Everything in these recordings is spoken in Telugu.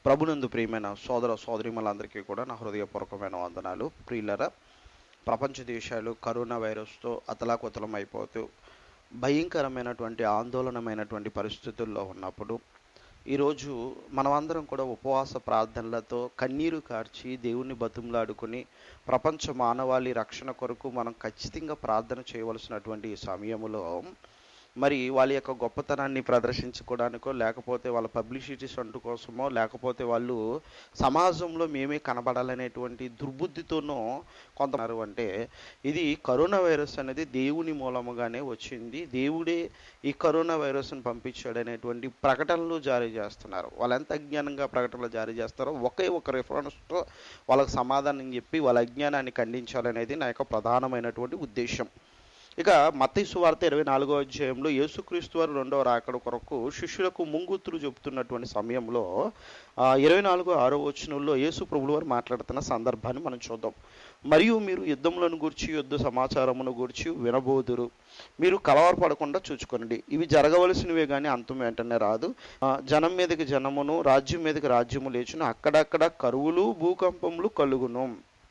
ప్రభునందు ప్రియమైన సోదర సోదరిమలందరికీ కూడా నా హృదయపూర్వకమైన వందనాలు ప్రియులరా ప్రపంచ దేశాలు కరోనా వైరస్తో అతలాకుతలం అయిపోతూ భయంకరమైనటువంటి ఆందోళనమైనటువంటి పరిస్థితుల్లో ఉన్నప్పుడు ఈరోజు మనమందరం కూడా ఉపవాస ప్రార్థనలతో కన్నీరు కార్చి దేవుణ్ణి బతుములాడుకుని ప్రపంచ మానవాళి రక్షణ కొరకు మనం ఖచ్చితంగా ప్రార్థన చేయవలసినటువంటి ఈ సమయంలో మరి వాళ్ళ యొక్క గొప్పతనాన్ని ప్రదర్శించుకోవడానికో లేకపోతే వాళ్ళ పబ్లిసిటీ అంటు కోసమో లేకపోతే వాళ్ళు సమాజంలో మేమే కనబడాలనేటువంటి దుర్బుద్ధితోనో కొంతమంది అంటే ఇది కరోనా వైరస్ అనేది దేవుని మూలముగానే వచ్చింది దేవుడే ఈ కరోనా వైరస్ను పంపించాడు అనేటువంటి ప్రకటనలు జారీ చేస్తున్నారు వాళ్ళు ఎంత అజ్ఞానంగా ప్రకటనలు జారీ చేస్తారో ఒకే ఒక రిఫరెన్స్తో వాళ్ళకి సమాధానం చెప్పి వాళ్ళ అజ్ఞానాన్ని ఖండించాలనేది నా యొక్క ప్రధానమైనటువంటి ఉద్దేశం ఇక మత్తయి సువార్త ఇరవై నాలుగో అధ్యాయంలో యేసుక్రీస్తు వారు రెండవ రాకడ కొరకు శిష్యులకు ముంగుతులు చెబుతున్నటువంటి సమయంలో ఆ, ఇరవై నాలుగు ఆరో వచనంలో యేసు ప్రభులు వారు మాట్లాడుతున్న సందర్భాన్ని మనం చూద్దాం మరియు మీరు యుద్ధములను గురించి యుద్ధ సమాచారమును గురించి వినబోదురు మీరు కలవరపడకుండా చూచుకోనండి ఇవి జరగవలసినవే కానీ అంతం వెంటనే రాదు ఆ, జనం మీదకి జనమును రాజ్యం మీదకి రాజ్యము లేచును అక్కడక్కడ కరువులు భూకంపములు కలుగును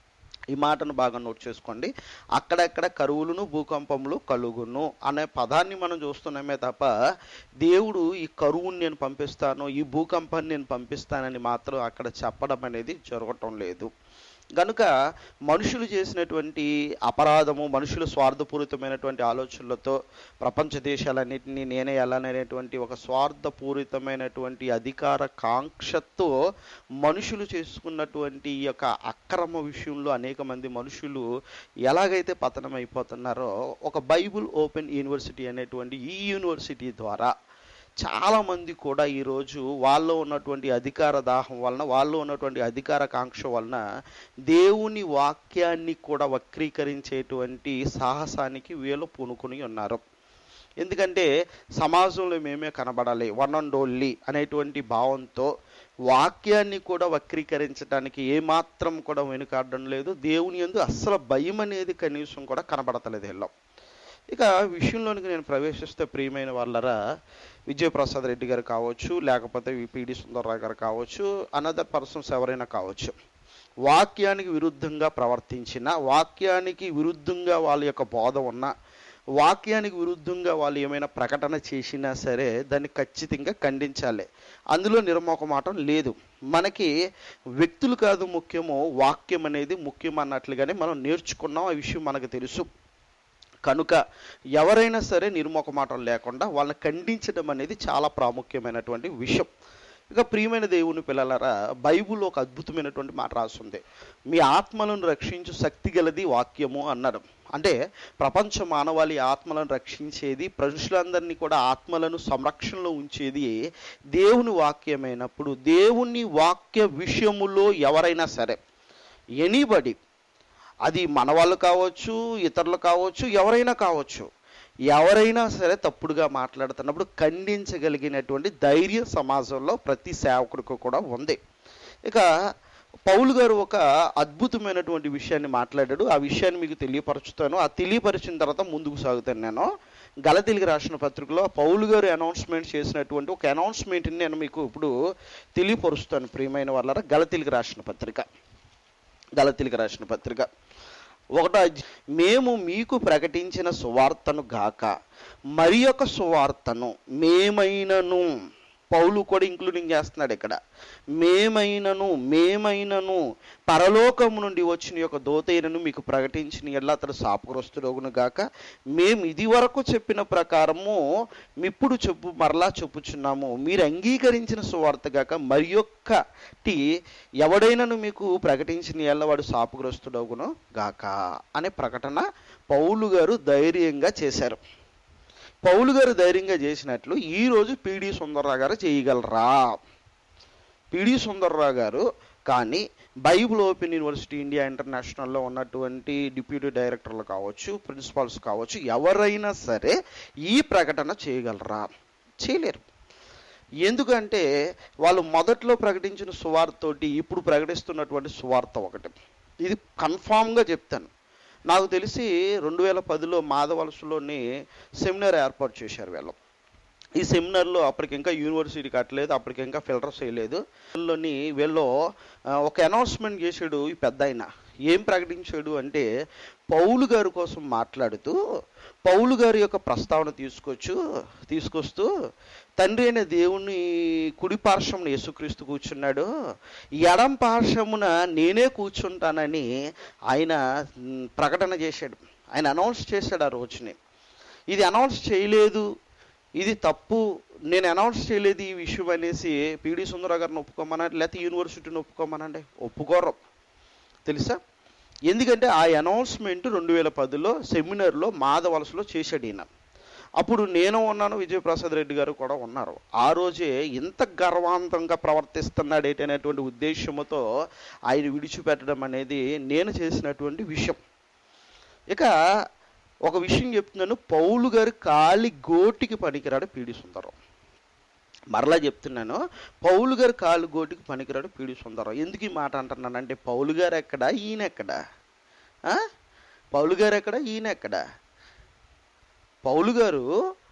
ఈ మాటను బాగా నోట్ చేసుకోండి అక్కడక్కడ కరువులను భూకంపములు కలుగును అనే పదాన్ని మనం చూస్తున్నామే తప్ప దేవుడు ఈ కరువుని నేను పంపిస్తాను ఈ భూకంపాన్ని నేను పంపిస్తానని మాత్రం అక్కడ చెప్పడం అనేది జరగటం లేదు గనుక మనుషులు చేసినటువంటి అపరాధము మనుషుల స్వార్థపూరితమైనటువంటి ఆలోచనలతో ప్రపంచ దేశాలన్నింటినీ నేనే వెళ్ళాలనేటువంటి ఒక స్వార్థపూరితమైనటువంటి అధికార కాంక్షతో మనుషులు చేసుకున్నటువంటి ఈ యొక్క అక్రమ విషయంలో అనేక మంది మనుషులు ఎలాగైతే పతనం అయిపోతున్నారో ఒక బైబుల్ ఓపెన్ యూనివర్సిటీ అనేటువంటి ఈ యూనివర్సిటీ ద్వారా చాలామంది కూడా ఈరోజు వాళ్ళలో ఉన్నటువంటి అధికార దాహం వలన వాళ్ళలో ఉన్నటువంటి అధికార కాంక్ష వలన దేవుని వాక్యాన్ని కూడా వక్రీకరించేటువంటి సాహసానికి వీళ్ళు పూనుకొని ఉన్నారు ఎందుకంటే సమాజంలో మేమే కనబడాలి వన్ అండ్ ఓన్లీ అనేటువంటి భావంతో వాక్యాన్ని కూడా వక్రీకరించడానికి ఏమాత్రం కూడా వెనుకాడడం లేదు దేవుని యందు అస్సలు భయం అనేది కనీసం కూడా కనబడతలేదు వీళ్ళం ఇక విషయంలోనికి నేను ప్రవేశిస్తే ప్రియమైన వాళ్ళరా విజయప్రసాద్ రెడ్డి గారు కావచ్చు లేకపోతే పిడి సుందర్రావు గారు కావచ్చు అనదర్ పర్సన్స్ ఎవరైనా కావచ్చు వాక్యానికి విరుద్ధంగా ప్రవర్తించిన వాక్యానికి విరుద్ధంగా వాళ్ళ యొక్క బోధ ఉన్న వాక్యానికి విరుద్ధంగా వాళ్ళు ఏమైనా ప్రకటన చేసినా సరే దాన్ని ఖచ్చితంగా ఖండించాలి అందులో నిర్మోకమాటం లేదు మనకి వ్యక్తులు కాదు ముఖ్యము వాక్యం అనేది ముఖ్యం అన్నట్లుగానే మనం నేర్చుకున్నాం ఆ విషయం మనకు తెలుసు కనుక ఎవరైనా సరే నిర్మోకమాటం లేకుండా వాళ్ళని ఖండించడం అనేది చాలా ప్రాముఖ్యమైనటువంటి విషయం ఇక ప్రియమైన దేవుని పిల్లలరా బైబుల్ ఒక అద్భుతమైనటువంటి మాట రాస్తుంది మీ ఆత్మలను రక్షించు శక్తి గలది వాక్యము అన్నాడు అంటే ప్రపంచ మానవాళి ఆత్మలను రక్షించేది ప్రజలందరినీ కూడా ఆత్మలను సంరక్షణలో ఉంచేది దేవుని వాక్యమైనప్పుడు దేవుని వాక్య విషయములో ఎవరైనా సరే ఎనీబడి అది మన వాళ్ళు కావచ్చు ఇతరులు కావచ్చు ఎవరైనా కావచ్చు ఎవరైనా సరే తప్పుడుగా మాట్లాడుతున్నప్పుడు ఖండించగలిగినటువంటి ధైర్య సమాజంలో ప్రతి సేవకుడికి కూడా ఉంది ఇక పౌలు గారు ఒక అద్భుతమైనటువంటి విషయాన్ని మాట్లాడాడు ఆ విషయాన్ని మీకు తెలియపరుచుతాను ఆ తెలియపరిచిన తర్వాత ముందుకు సాగుతాను నేను గలతీలికి రాసిన పత్రికలో పౌలు గారు అనౌన్స్మెంట్ చేసినటువంటి ఒక అనౌన్స్మెంట్ని నేను మీకు ఇప్పుడు తెలియపరుస్తాను ప్రియమైన వాళ్ళ గలతీలికి రాసిన పత్రిక గలతీలికి రాసిన పత్రిక ఒకటో అధ్యాయం, మేము మీకు ప్రకటించిన సువార్తను గాక మరి ఒక సువార్తను మేమైనను పౌలు కూడా ఇంక్లూడింగ్ చేస్తున్నాడు ఇక్కడ మేమైనను మేమైనను పరలోకము నుండి వచ్చిన యొక్క దోతైనను మీకు ప్రకటించిన ఎడ్ల అతడు శాపగ్రస్తుడగును గాక మేము ఇది వరకు చెప్పిన ప్రకారము ఇప్పుడు చెప్పు మరలా చెప్పుచున్నాము మీరు అంగీకరించిన సువార్త గాక మరి ఒక్కటి ఎవడైనను మీకు ప్రకటించిన ఎల్ల వాడు శాపగ్రస్తుడగును గాక అనే ప్రకటన పౌలు గారు ధైర్యంగా చేశారు పౌలు గారు ధైర్యంగా చేసినట్లు ఈరోజు పిడి సుందర్రావు గారు చేయగలరా పిడి సుందర్రావు గారు కానీ బైబుల్ ఓపెన్ యూనివర్సిటీ ఇండియా ఇంటర్నేషనల్లో ఉన్నటువంటి డిప్యూటీ డైరెక్టర్లు కావచ్చు ప్రిన్సిపాల్స్ కావచ్చు ఎవరైనా సరే ఈ ప్రకటన చేయగలరా చేయలేరు ఎందుకంటే వాళ్ళు మొదట్లో ప్రకటించిన సువార్తతోటి ఇప్పుడు ప్రకటిస్తున్నటువంటి సువార్త ఒకటి ఇది కన్ఫామ్గా చెప్తాను నాకు తెలిసి రెండు వేల పదిలో మాధవలసలోని సెమినార్ ఏర్పాటు చేశారు వీళ్ళు ఈ సెమినార్లో అప్పటికి ఇంకా యూనివర్సిటీ కట్టలేదు అప్పటికి ఇంకా ఫిల్టర్స్ చేయలేదు వీళ్ళని వీళ్ళు ఆ, ఒక అనౌన్స్మెంట్ చేశాడు ఈ పెద్ద ఆయన ఏం ప్రకటించాడు అంటే పౌలు గారి కోసం మాట్లాడుతూ పౌలు గారి యొక్క ప్రస్తావన తీసుకొచ్చు తీసుకొస్తూ తండ్రి అయిన దేవుని కుడి పార్శ్వమున యేసుక్రీస్తు కూర్చున్నాడు ఎడం పార్శ్వమున నేనే కూర్చుంటానని ఆయన మ్, ప్రకటన చేశాడు ఆయన అనౌన్స్ చేశాడు ఆ రోజుని ఇది అనౌన్స్ చేయలేదు ఇది తప్పు నేను అనౌన్స్ చేయలేదు ఈ విషయం అనేసి పిడి సుందర గారిని ఒప్పుకోమనండి లేకపోతే యూనివర్సిటీని ఒప్పుకోమనండి ఒప్పుకోరు తెలుసా ఎందుకంటే ఆ అనౌన్స్మెంట్ రెండు వేల పదిలో సెమినార్లో మాధవలసలో చేశాడు ఈయన అప్పుడు నేను ఉన్నాను విజయప్రసాద్ రెడ్డి గారు కూడా ఉన్నారు ఆ రోజే ఇంత గర్వాంతంగా ప్రవర్తిస్తున్నాడు అనేటువంటి ఉద్దేశంతో ఆయన విడిచిపెట్టడం అనేది నేను చేసినటువంటి విషయం ఇక ఒక విషయం చెప్తున్నాను పౌలు గారు కాలి గోటికి పనికిరాడు పీడి సుందరం మరలా చెప్తున్నాను పౌలు గారు కాలు గోటికి పనికిరాడు పీడి సుందరం ఎందుకు ఈ మాట అంటున్నానంటే పౌలు గారు ఎక్కడ ఈయన ఎక్కడ ఆ? పౌలు గారు ఎక్కడ ఈయన ఎక్కడ పౌలు గారు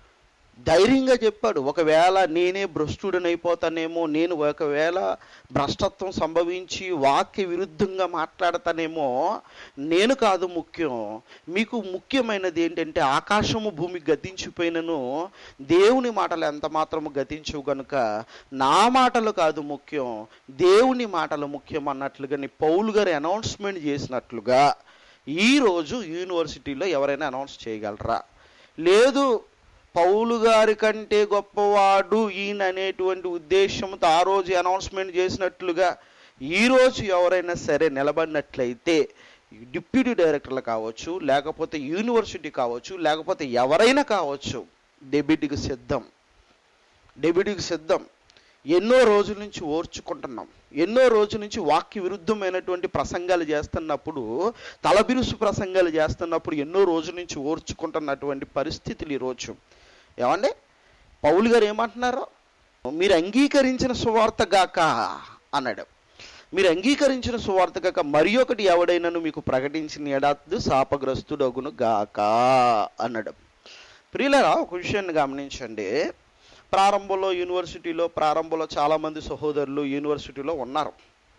ధైర్యంగా చెప్పాడు ఒకవేళ నేనే భ్రష్టుడనైపోతానేమో నేను ఒకవేళ భ్రష్టత్వం సంభవించి వాక్య విరుద్ధంగా మాట్లాడతానేమో నేను కాదు ముఖ్యం మీకు ముఖ్యమైనది ఏంటంటే ఆకాశము భూమి గతించిపోయినను దేవుని మాటలు ఎంత మాత్రము గతించవు గనుక నా మాటలు కాదు ముఖ్యం దేవుని మాటలు ముఖ్యం అన్నట్లుగా నీ పౌలు గారు అనౌన్స్మెంట్ చేసినట్లుగా ఈరోజు యూనివర్సిటీలో ఎవరైనా అనౌన్స్ చేయగలరా లేదు పౌలు గారి కంటే గొప్పవాడు ఈయన అనేటువంటి ఉద్దేశంతో ఆ రోజు అనౌన్స్మెంట్ చేసినట్లుగా ఈరోజు ఎవరైనా సరే నిలబడినట్లయితే డిప్యూటీ డైరెక్టర్లు కావచ్చు లేకపోతే యూనివర్సిటీ కావచ్చు లేకపోతే ఎవరైనా కావచ్చు డెబిట్కి సిద్ధం డెబిట్కి సిద్ధం ఎన్నో రోజుల నుంచి ఓర్చుకుంటున్నాం ఎన్నో రోజుల నుంచి వాక్య విరుద్ధమైనటువంటి ప్రసంగాలు చేస్తున్నప్పుడు తలబిరుసు ప్రసంగాలు చేస్తున్నప్పుడు ఎన్నో రోజుల నుంచి ఓర్చుకుంటున్నటువంటి పరిస్థితులు ఈరోజు ఏమండి పౌలు గారు ఏమంటున్నారు మీరు అంగీకరించిన సువార్త గాక అన్నాడు మీరు అంగీకరించిన సువార్త గాక మరి ఒకటి ఎవడైనాను మీకు ప్రకటించిన ఎడాత్తు శాపగ్రస్తుడగును గాక అన్నాడు ప్రియులరా ఒక విషయాన్ని గమనించండి ప్రారంభంలో యూనివర్సిటీలో ప్రారంభంలో చాలామంది సహోదరులు యూనివర్సిటీలో ఉన్నారు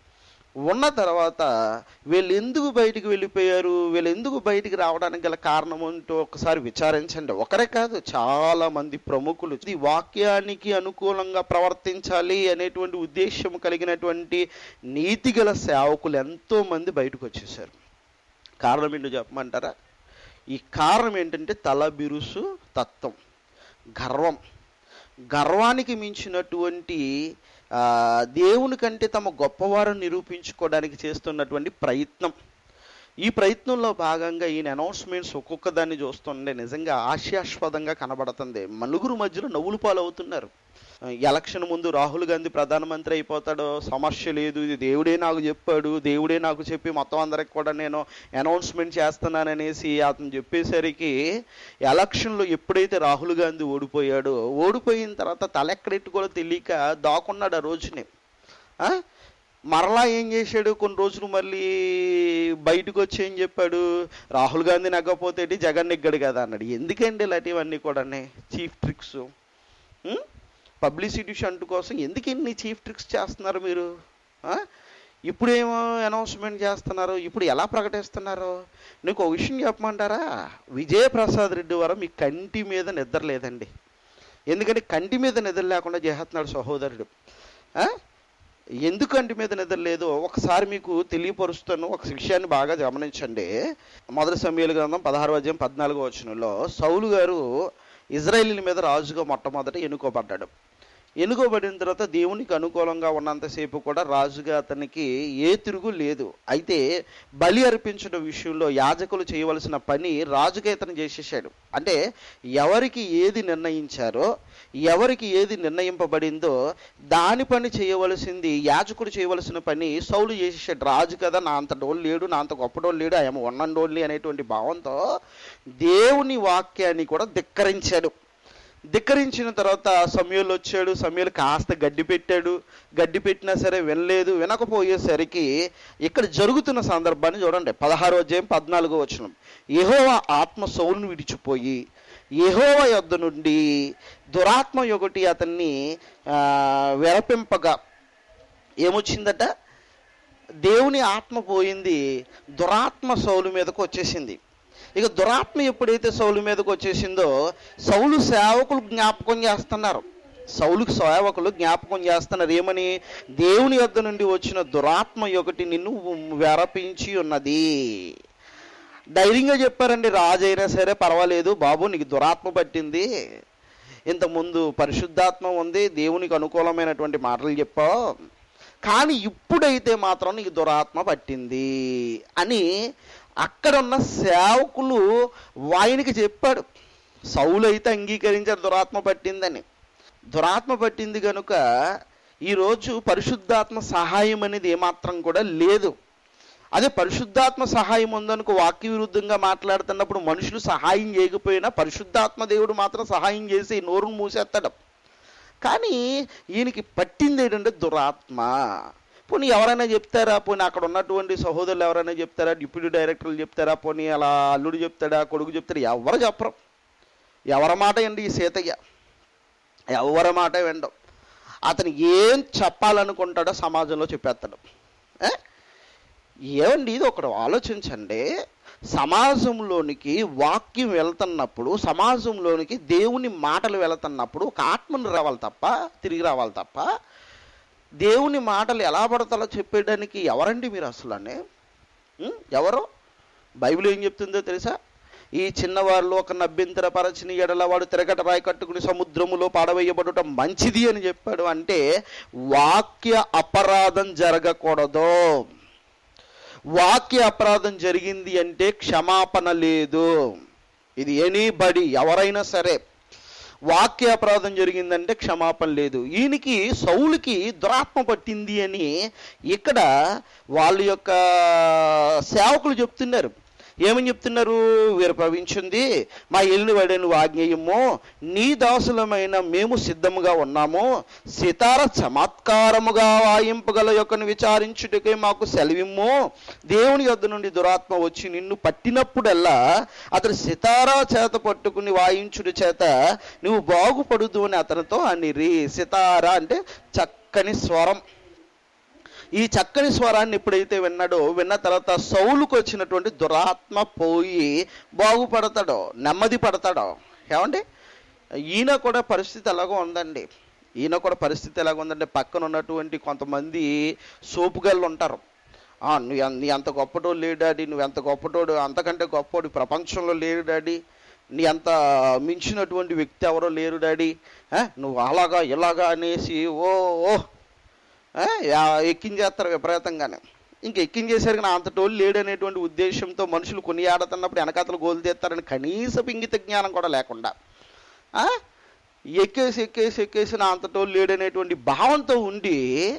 ఉన్న తర్వాత వీళ్ళు ఎందుకు బయటికి వెళ్ళిపోయారు వీళ్ళు ఎందుకు బయటికి రావడానికి గల కారణం ఏంటో ఒకసారి విచారించండి ఒకరే కాదు చాలా మంది ప్రముఖులు ఈ వాక్యానికి అనుకూలంగా ప్రవర్తించాలి అనేటువంటి ఉద్దేశం కలిగినటువంటి నీతిగల సేవకులు ఎంతో మంది బయటకు వచ్చేసారు కారణం ఏంటో చెప్పమంటారా ఈ కారణం ఏంటంటే తలబిరుసు తత్వం గర్వం గర్వానికి మించినటువంటి ఆ, దేవుని కంటే తమ గొప్పవారు నిరూపించుకోవడానికి చేస్తున్నటువంటి ప్రయత్నం ఈ ప్రయత్నంలో భాగంగా ఈయన అనౌన్స్మెంట్స్ ఒక్కొక్క దాన్ని చూస్తుండే నిజంగా హాస్యాస్పదంగా కనబడుతుంది నలుగురు మధ్యలో నవ్వులు పాలవుతున్నారు ఎలక్షన్ ముందు రాహుల్ గాంధీ ప్రధానమంత్రి అయిపోతాడో సమస్య లేదు ఇది దేవుడే నాకు చెప్పాడు దేవుడే నాకు చెప్పి మొత్తం అందరికి కూడా నేను అనౌన్స్మెంట్ చేస్తున్నాననేసి అతను చెప్పేసరికి ఎలక్షన్లో ఎప్పుడైతే రాహుల్ గాంధీ ఓడిపోయాడో ఓడిపోయిన తర్వాత తలెక్కడెట్టుకోలో తెలియక దాక్కున్నాడు ఆ రోజుని ఆ? మరలా ఏం చేశాడు కొన్ని రోజులు మళ్ళీ బయటకు వచ్చి ఏం చెప్పాడు రాహుల్ గాంధీ నగ్గపోతే ఏంటి, జగన్ నెగ్గాడు కదా అన్నాడు ఎందుకండి ఇలాంటివన్నీ కూడా చీఫ్ ట్రిక్స్ పబ్లిసిటీ షంట్ కోసం ఎందుకు ఇన్ని చీఫ్ ట్రిక్స్ చేస్తున్నారు మీరు ఆ? ఇప్పుడేమో అనౌన్స్మెంట్ చేస్తున్నారు ఇప్పుడు ఎలా ప్రకటిస్తున్నారు నీకు ఒక విషయం చెప్పమంటారా విజయప్రసాద్ రెడ్డి వారు మీ కంటి మీద నిద్ర లేదండి ఎందుకంటే కంటి మీద నిద్ర లేకుండా చేస్తున్నాడు సహోదరుడు ఆ? ఎందుకు కంటి మీద నిద్ర లేదు ఒకసారి మీకు తెలియపరుస్తాను ఒక విషయాన్ని బాగా గమనించండి మొదటి సమయాల గ్రంథం పదహారు అధ్యాయం పద్నాలుగో వచనంలో సౌలు గారు ఇజ్రాయేలీల మీద రాజుగా మొట్టమొదట ఎన్నుకోబడ్డాడు ఎన్నుకోబడిన తర్వాత దేవునికి అనుకూలంగా ఉన్నంతసేపు కూడా రాజుగా అతనికి ఏ తిరుగు లేదు అయితే బలి అర్పించడం విషయంలో యాజకులు చేయవలసిన పని రాజుగా ఇతను చేసేసాడు అంటే ఎవరికి ఏది నిర్ణయించారో ఎవరికి ఏది నిర్ణయింపబడిందో దాని పని చేయవలసింది యాజకుడు చేయవలసిన పని సౌలు చేసేసాడు రాజు కదా నా అంత డోలు లేడు నా అంత గొప్ప డోలు లేడు ఆయన ఉన్నండోళ్ళి అనేటువంటి భావంతో దేవుని వాక్యాన్ని కూడా ధిక్కరించాడు ధిక్కరించిన తర్వాత సమయంలో వచ్చాడు సమయంలో కాస్త గడ్డి పెట్టాడు గడ్డి పెట్టినా సరే వినలేదు వినకపోయేసరికి ఇక్కడ జరుగుతున్న సందర్భాన్ని చూడండి పదహారో అధ్యాయం పద్నాలుగో వచనం యెహోవా ఆత్మ సౌలును విడిచిపోయి యెహోవ యొద్ద నుండి దురాత్మ ఒకటి అతన్ని ఆ, వెరపింపగా ఏమొచ్చిందట దేవుని ఆత్మ పోయింది దురాత్మ సౌలు మీదకు వచ్చేసింది ఇక దురాత్మ ఎప్పుడైతే సౌలు మీదకు వచ్చేసిందో సౌలు సేవకులు జ్ఞాపకం చేస్తున్నారు సౌలుకు సేవకులు జ్ఞాపకం చేస్తున్నారు ఏమని దేవుని యొద్ద నుండి వచ్చిన దురాత్మ ఒకటి నిన్ను వెరపించి ఉన్నది ధైర్యంగా చెప్పారండి రాజు అయినా సరే పర్వాలేదు బాబు నీకు దురాత్మ పట్టింది ఇంతకుముందు పరిశుద్ధాత్మ ఉంది దేవునికి అనుకూలమైనటువంటి మాటలు చెప్పావు కానీ ఇప్పుడైతే మాత్రం నీకు దురాత్మ పట్టింది అని అక్కడ ఉన్న సేవకులు వాయనికి చెప్పాడు సౌలు అయితే అంగీకరించారు దురాత్మ పట్టిందని దురాత్మ పట్టింది కనుక ఈరోజు పరిశుద్ధాత్మ సహాయం అనేది ఏమాత్రం కూడా లేదు అదే పరిశుద్ధాత్మ సహాయం ఉందనుకో వాక్య విరుద్ధంగా మాట్లాడుతున్నప్పుడు మనుషులు సహాయం చేయకపోయినా పరిశుద్ధాత్మ దేవుడు మాత్రం సహాయం చేసి నోరును మూసేస్తాడు కానీ ఈయనకి పట్టింది ఏంటంటే దురాత్మ పోనీ ఎవరైనా చెప్తారా పోనీ అక్కడ ఉన్నటువంటి సహోదరులు ఎవరైనా చెప్తారా డిప్యూటీ డైరెక్టర్లు చెప్తారా పోనీ అలా అల్లుడు చెప్తాడా కొడుకు చెప్తాడా ఎవరు చెప్పరు ఎవరి మాట అండి ఈ సీతయ్య ఎవరి మాట వినడం అతను ఏం చెప్పాలనుకుంటాడో సమాజంలో చెప్పేస్తాడు ఏ? ఏమండి ఇది ఒకటి ఆలోచించండి సమాజంలోనికి వాక్యం వెళ్తున్నప్పుడు సమాజంలోనికి దేవుని మాటలు వెళ్తున్నప్పుడు ఒక ఆత్మను రావాలి తప్ప తిరిగి రావాలి తప్ప దేవుని మాటలు ఎలా పడతాలో చెప్పేయడానికి ఎవరండి మీరు అసలు అని ఉం? ఎవరు బైబిల్ ఏం చెప్తుందో తెలుసా ఈ చిన్నవారిలో ఒక నభ్యంతరపరచిన ఎడల వాడు తిరగట రాయి కట్టుకుని సముద్రములో పాడవేయబడుట మంచిది అని చెప్పాడు అంటే వాక్య అపరాధం జరగకూడదు వాక్య అపరాధం జరిగింది అంటే క్షమాపణ లేదు ఇది ఎనీబడి ఎవరైనా సరే వాక్య అపరాధం జరిగిందంటే క్షమాపణ లేదు ఈయనకి సౌలుకి దురాత్మ పట్టింది అని ఇక్కడ వాళ్ళ యొక్క సేవకులు చెప్తున్నారు ఏమని చెప్తున్నారు వీరు ప్రవించింది మా ఎల్లుని వాడే నువ్వు ఆజ్ఞేయము నీ దాసులమైన మేము సిద్ధముగా ఉన్నాము సితార చమత్కారముగా వాయింపగల యొక్కను విచారించుటకే మాకు సెలవిమ్ము దేవుని యొద్ద నుండి దురాత్మ వచ్చి నిన్ను పట్టినప్పుడల్లా అతడు సితారా చేత పట్టుకుని వాయించుడి చేత నువ్వు బాగుపడుదు అని అతనితో అనిరి సితారా అంటే చక్కని స్వరం ఈ చక్కని స్వరాన్ని ఎప్పుడైతే విన్నాడో విన్న తర్వాత సౌలుకు వచ్చినటువంటి దురాత్మ పోయి బాగుపడతాడో నెమ్మది పడతాడో ఏమండి ఈయన కూడా పరిస్థితి ఎలాగో ఉందండి ఈయన కూడా పరిస్థితి ఎలాగో ఉందంటే పక్కన ఉన్నటువంటి కొంతమంది సోపుగాళ్ళు ఉంటారు "ఆ, నువ్వు ఎన్- నీ అంత గొప్పటోడు లేడు డాడీ నువ్వు ఎంత గొప్పటోడు అంతకంటే గొప్పవాడు ఈ ప్రపంచంలో లేడు డాడీ నీ అంత మించినటువంటి వ్యక్తి ఎవరో లేరు డాడీ ఆ, నువ్వు అలాగా ఇలాగా అనేసి ఓ ఓ ఆ, యా- ఎక్కించేస్తారు విపరీతంగానే ఇంక ఎక్కించేసరికి నా అంతటోళ్ళు లేడు అనేటువంటి ఉద్దేశంతో మనుషులు కొనియాడుతున్నప్పుడు వెనకాతలు గోలు తీస్తారని కనీసపు ఇంగిత జ్ఞానం కూడా లేకుండా ఆ? ఎక్కేసి ఎక్కేసి ఎక్కేసి నా అంతటోళ్ళు లేడు అనేటువంటి భావంతో ఉండి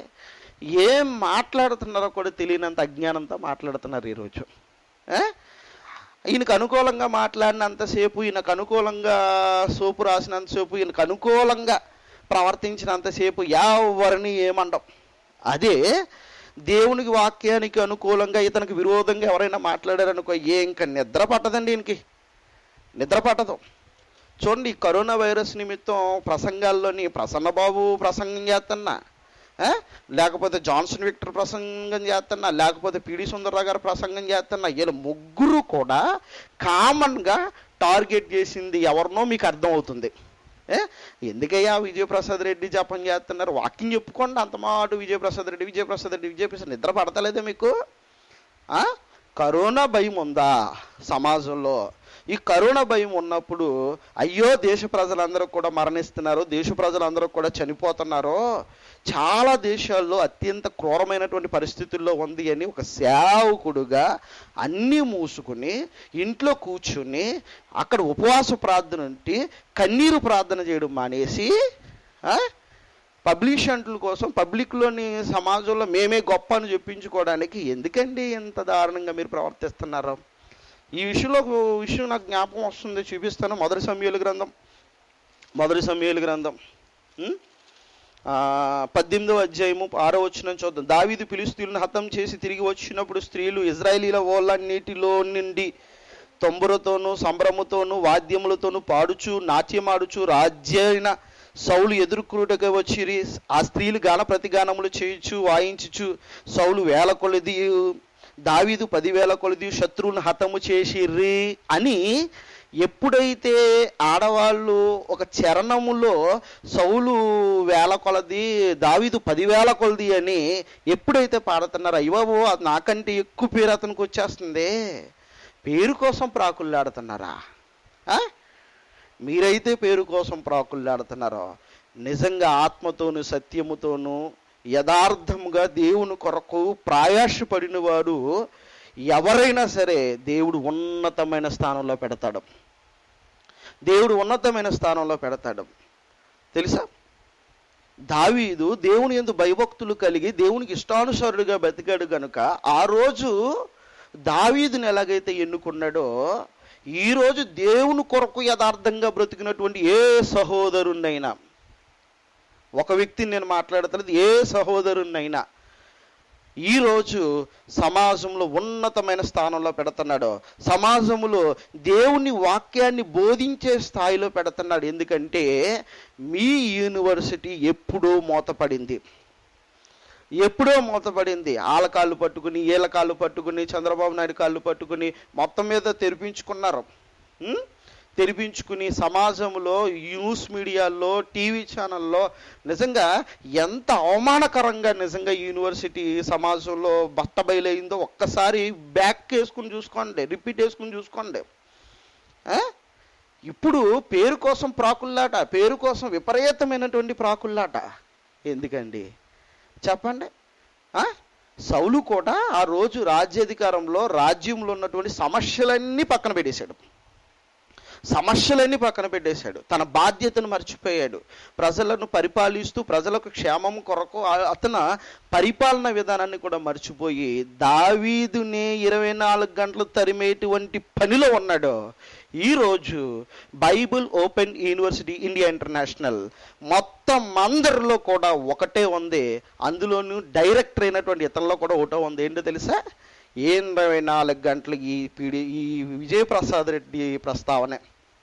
ఏం మాట్లాడుతున్నారో కూడా తెలియనంత అజ్ఞానంతో మాట్లాడుతున్నారు ఈరోజు ఆ? ఈయనకు అనుకూలంగా మాట్లాడినంతసేపు ఈయనకు అనుకూలంగా సోపు రాసినంతసేపు ఈయనకు అనుకూలంగా ప్రవర్తించినంతసేపు ఎవరిని ఏమండం అదే దేవునికి వాక్యానికి అనుకూలంగా ఇతనికి విరోధంగా ఎవరైనా మాట్లాడారనుకో ఏ ఇంకా నిద్ర పట్టదండి ఈయనకి నిద్ర పట్టదు చూడండి ఈ కరోనా వైరస్ నిమిత్తం ప్రసంగాల్లోని ప్రసన్నబాబు ప్రసంగం చేస్తున్నా ఆ? లేకపోతే జాన్సన్ విక్టర్ ప్రసంగం చేస్తున్నా లేకపోతే పిడి సుందరరావు గారు ప్రసంగం చేస్తున్నా వీళ్ళు ముగ్గురు కూడా కామన్గా టార్గెట్ చేసింది ఎవరినో మీకు అర్థమవుతుంది ఏ ఎందుకయ్యా విజయప్రసాద్ రెడ్డి జపం చేస్తున్నారు వాకింగ్ చెప్పుకోండి అంత మాట విజయప్రసాద్ రెడ్డి విజయప్రసాద్ రెడ్డి విజయప్రసాద్ నిద్ర పడతలేదా మీకు ఆ? కరోనా భయం ఉందా సమాజంలో ఈ కరోనా భయం ఉన్నప్పుడు అయ్యో దేశ ప్రజలందరూ కూడా మరణిస్తున్నారు దేశ ప్రజలందరూ కూడా చనిపోతున్నారు చాలా దేశాల్లో అత్యంత క్రూరమైనటువంటి పరిస్థితుల్లో ఉంది అని ఒక సేవకుడుగా అన్నీ మూసుకుని ఇంట్లో కూర్చుని అక్కడ ఉపవాస ప్రార్థన ఉంటే కన్నీరు ప్రార్థన చేయడం మానేసి ఆ? పబ్లిషంట్ల కోసం పబ్లిక్లోని సమాజంలో మేమే గొప్ప అని చెప్పించుకోవడానికి ఎందుకండి ఇంత దారుణంగా మీరు ప్రవర్తిస్తున్నారు ఈ విషయంలో ఒక విషయం నాకు జ్ఞాపకం వస్తుంది చూపిస్తాను మొదటి సమయాల గ్రంథం మొదటి సమయాల గ్రంథం ఉం? ఆ, పద్దెనిమిదవ అధ్యాయము ఆరో వచ్చిన చూద్దాం దావీదు ఫిలిస్తీన్లను హతం చేసి తిరిగి వచ్చినప్పుడు స్త్రీలు ఇజ్రాయేలీల ఓళ్ళన్నిటిలో నుండి తొంబురతోనూ సంభ్రమతోనూ వాద్యములతోనూ పాడుచు నాట్యమాడుచు రాజ్యైన సౌలు ఎదుర్కొనుటగా వచ్చిరి ఆ స్త్రీలు గాన ప్రతిగానములు చేయుచు వాయించుచు సౌలు వేల కొలది దావీదు పదివేల కొలది శత్రువులను హతము చేసిర్రి అని ఎప్పుడైతే ఆడవాళ్ళు ఒక చరణములో సౌలు వేల కొలది దావీదు పదివేల కొలది అని ఎప్పుడైతే పాడుతున్నారో అయ్యబాబు అది నాకంటే ఎక్కువ పేరు అతనికి వచ్చేస్తుంది పేరు కోసం ప్రాకుల్లాడుతున్నారా ఆ? మీరైతే పేరు కోసం ప్రాకుల్లాడుతున్నారో నిజంగా ఆత్మతోను సత్యముతోను యథార్థముగా దేవుని కొరకు ప్రాయాసపడిన వాడు ఎవరైనా సరే దేవుడు ఉన్నతమైన స్థానంలో పెడతాడు దేవుడు ఉన్నతమైన స్థానంలో పెడతాడు తెలుసా దావీదు దేవుని ఎందు భయభక్తులు కలిగి దేవునికి ఇష్టానుసారుడిగా బతికాడు గనుక ఆ రోజు దావీదుని ఎలాగైతే ఎన్నుకున్నాడో ఈ రోజు దేవుని కొరకు యథార్థంగా బ్రతికినటువంటి ఏ సహోదరుణ్ణైనా ఒక వ్యక్తిని నేను మాట్లాడుతున్నది ఏ సహోదరుణ్ణైనా ఈరోజు సమాజంలో ఉన్నతమైన స్థానంలో పెడుతున్నాడు సమాజంలో దేవుని వాక్యాన్ని బోధించే స్థాయిలో పెడుతున్నాడు ఎందుకంటే మీ యూనివర్సిటీ ఎప్పుడో మూతపడింది ఎప్పుడో మూతపడింది ఆళ్ళ కాళ్ళు పట్టుకుని ఈళ్ళ కాళ్ళు పట్టుకుని చంద్రబాబు నాయుడు కాళ్ళు పట్టుకుని మొత్తం మీద తెరిపించుకున్నారు ఉం? తెరిపించుకుని సమాజంలో న్యూస్ మీడియాల్లో టీవీ ఛానల్లో నిజంగా ఎంత అవమానకరంగా నిజంగా యూనివర్సిటీ సమాజంలో బట్ట బయలైందో ఒక్కసారి బ్యాక్ వేసుకుని చూసుకోండి రిపీట్ వేసుకుని చూసుకోండి ఆ? ఇప్పుడు పేరు కోసం ప్రాకుల్లాట పేరు కోసం విపరీతమైనటువంటి ప్రాకుల్లాట ఎందుకండి చెప్పండి ఆ? సౌలు కూడా ఆ రోజు రాజ్యాధికారంలో రాజ్యంలో ఉన్నటువంటి సమస్యలన్నీ పక్కన పెట్టేశాడు సమస్యలన్నీ పక్కన పెట్టేశాడు తన బాధ్యతను మర్చిపోయాడు ప్రజలను పరిపాలిస్తూ ప్రజలకు క్షేమం కొరకు ఆ- అతను పరిపాలన విధానాన్ని కూడా మర్చిపోయి దావీదునే ఇరవై నాలుగు గంటలు తరిమేటువంటి పనిలో ఉన్నాడు ఈరోజు Bible open university India international మొత్తం అందరిలో కూడా ఒకటే ఉంది అందులోనూ డైరెక్టర్ అయినటువంటి ఇతరులో కూడా ఒకటే ఉంది ఏంటో తెలుసా ఇరవై నాలుగు గంటలు ఈ పీడి ఈ విజయప్రసాద్ రెడ్డి ప్రస్తావనే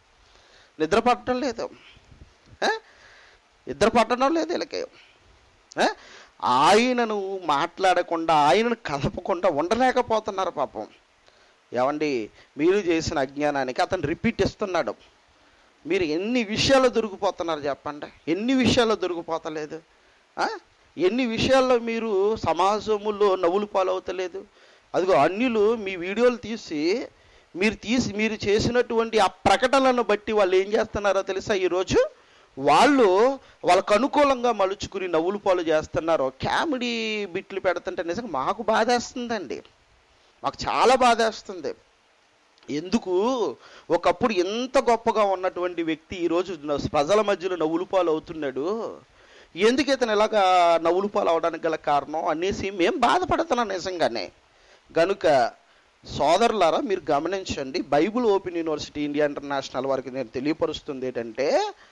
నిద్ర పట్టడం లేదు ఆ? నిద్ర పట్టడం లేదు వీళ్ళకి ఆ? ఆయనను మాట్లాడకుండా ఆయనను కదపకుండా ఉండలేకపోతున్నారు పాపం ఏమండి మీరు చేసిన అజ్ఞానానికి అతను రిపీట్ ఇస్తున్నాడు మీరు ఎన్ని విషయాల్లో దొరికిపోతున్నారు చెప్పండి ఎన్ని విషయాల్లో దొరికిపోతలేదు ఆ? ఎన్ని విషయాల్లో మీరు సమాజములో నవ్వులు పాలవుతలేదు అదిగో అన్యులు మీ వీడియోలు తీసి మీరు తీసి మీరు చేసినటువంటి ఆ ప్రకటనలను బట్టి వాళ్ళు ఏం చేస్తున్నారో తెలుసా ఈరోజు వాళ్ళు వాళ్ళకు అనుకూలంగా మలుచుకుని నవ్వులు పాలు చేస్తున్నారు కామెడీ బిట్లు పెడుతుంటే నిజంగా మాకు బాధేస్తుందండి మాకు చాలా బాధేస్తుంది ఎందుకు ఒకప్పుడు ఎంత గొప్పగా ఉన్నటువంటి వ్యక్తి ఈరోజు న- ప్రజల మధ్యలో నవ్వులు పాలు అవుతున్నాడు ఎందుకు ఇతను ఇలాగా నవ్వులు పాలు అవడానికి గల కారణం అనేసి మేము బాధపడుతున్నాం నిజంగానే గనుక సోదరులారా మీరు గమనించండి Bible open university India international వారికి నేను తెలియపరుస్తుంది ఏంటంటే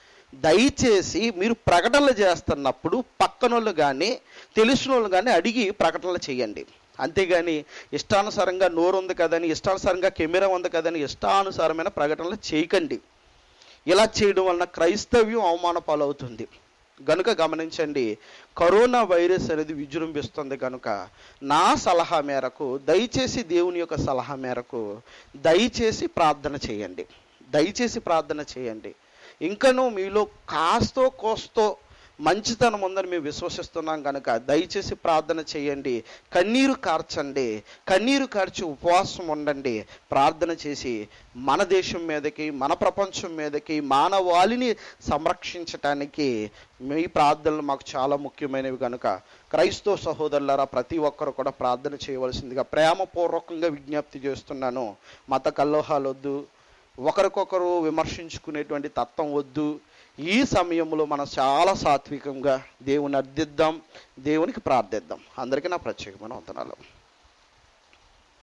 దయచేసి మీరు ప్రకటనలు చేస్తున్నప్పుడు పక్కనోళ్ళు కానీ తెలిసిన వాళ్ళు కానీ అడిగి ప్రకటనలు చేయండి అంతేగాని ఇష్టానుసారంగా నోరు ఉంది కదని ఇష్టానుసారంగా కెమెరా ఉంది కదని ఇష్టానుసారమైన ప్రకటనలు చేయకండి ఇలా చేయడం వలన క్రైస్తవ్యం అవమాన పాలవుతుంది గనుక గమనించండి కరోనా వైరస్ అనేది విజృంభిస్తుంది కనుక నా సలహా మేరకు దయచేసి దేవుని యొక్క సలహా మేరకు దయచేసి ప్రార్థన చేయండి దయచేసి ప్రార్థన చేయండి ఇంకనూ మీలో కాస్తో కోస్తో మంచితనం ఉందని మేము విశ్వసిస్తున్నాం కనుక దయచేసి ప్రార్థన చేయండి కన్నీరు కార్చండి కన్నీరు కార్చి ఉపవాసం ఉండండి ప్రార్థన చేసి మన దేశం మీదకి మన ప్రపంచం మీదకి మానవాళిని సంరక్షించటానికి మీ ప్రార్థనలు మాకు చాలా ముఖ్యమైనవి కనుక క్రైస్తవ సహోదరులారా ప్రతి ఒక్కరు కూడా ప్రార్థన చేయవలసిందిగా ప్రేమపూర్వకంగా విజ్ఞప్తి చేస్తున్నాను మత కల్లోహాలు వద్దు ఒకరికొకరు విమర్శించుకునేటువంటి తత్వం వద్దు ఈ సమయంలో మనం చాలా సాత్వికంగా దేవుని అర్థిద్దాం దేవునికి ప్రార్థిద్దాం అందరికీ నా ప్రత్యేకమైన వందనాలు